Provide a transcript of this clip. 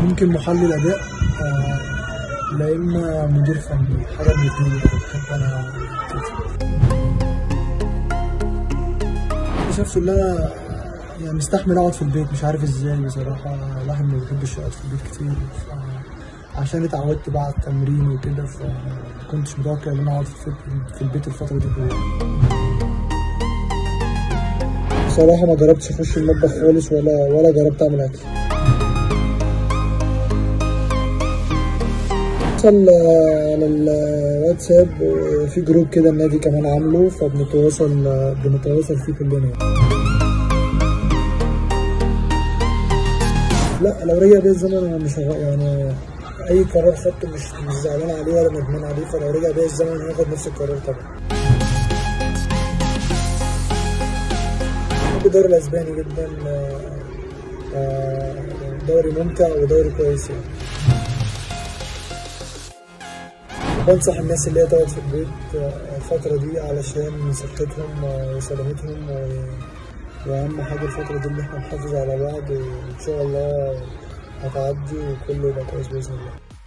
ممكن محلل اداء آه، لا اما مدير فني حاجه من الاثنين بحب انا كده اكتشفت ان انا يعني مستحمل اقعد في البيت مش عارف ازاي بصراحه الواحد ما بيحبش يقعد في البيت كتير ف- عشان اتعودت بقى على التمرين وكده فكنتش متوقع ان انا اقعد في في البيت الفتره دي كلها بصراحه ما جربتش اخش المطبخ خالص ولا ولا جربت اعمل اكل بنتواصل على الواتساب في جروب كده النادي كمان عامله فبنتواصل بنتواصل فيه كلنا يعني. لا لو رجع بيا الزمن انا مش هغ- يعني اي قرار خدته مش مش زعلان عليه ولا ندمان عليه فلو رجع بيا الزمن هاخد نفس القرار طبعا بحب الدوري الاسباني جدا آه، آه، دوري ممتع ودوري كويس يعني بنصح الناس اللي هي تقعد في البيت آه، الفترة دي علشان صحتهم آه، وسلامتهم و- وأهم حاجة الفترة دي إن احنا نحافظ على بعض وإن شاء الله هتعدي وكله يبقى كويس بإذن الله.